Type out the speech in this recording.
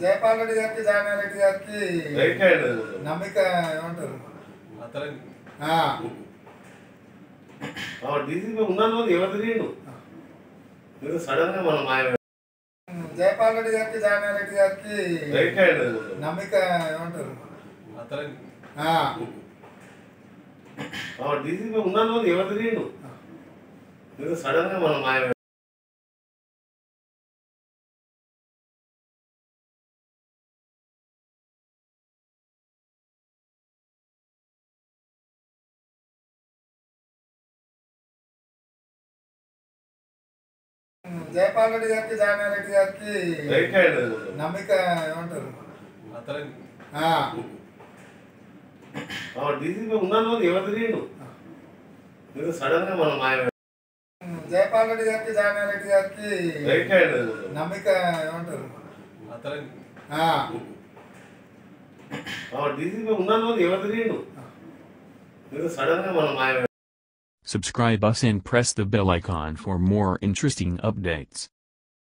జయపాల్ రెడ్డి గారికి జానా రెడ్డి గారికి right hand నమ్మిక ఏమంటారు ఆ, డీసీపీ ఉన్నాను అని ఎవరు తెలియదు మీరు సడన్ గా మనం ఆయన జయపాల్ రెడ్డి గారికి జానా రెడ్డి గారికి రైట్ హ్యాండ్ నమ్మిక ఏమంటారు ఆ, డీసీపీ ఉన్నాను అని ఎవరు తెలియదు మీరు సడన్ గా మనం ఆయన జయపాల్ రెడ్డి గారికి జానా రెడ్డి గారికి రైట్ హ్యాండ్ నమ్మిక ఏమంటారు ఆ, డీసీపీ ఉన్నాను అని ఎవరు తెలియదు మీరు సడన్ గా మనం ఆయన జయపాల్ రెడ్డి గారికి జానా రెడ్డి గారికి రైట్ హ్యాండ్ నమ్మిక ఏమంటారు ఆ, డీసీపీ ఉన్నాను అని ఎవరు తెలియదు మీరు సడన్ గా మనం ఆయన Subscribe us and press the bell icon for more interesting updates.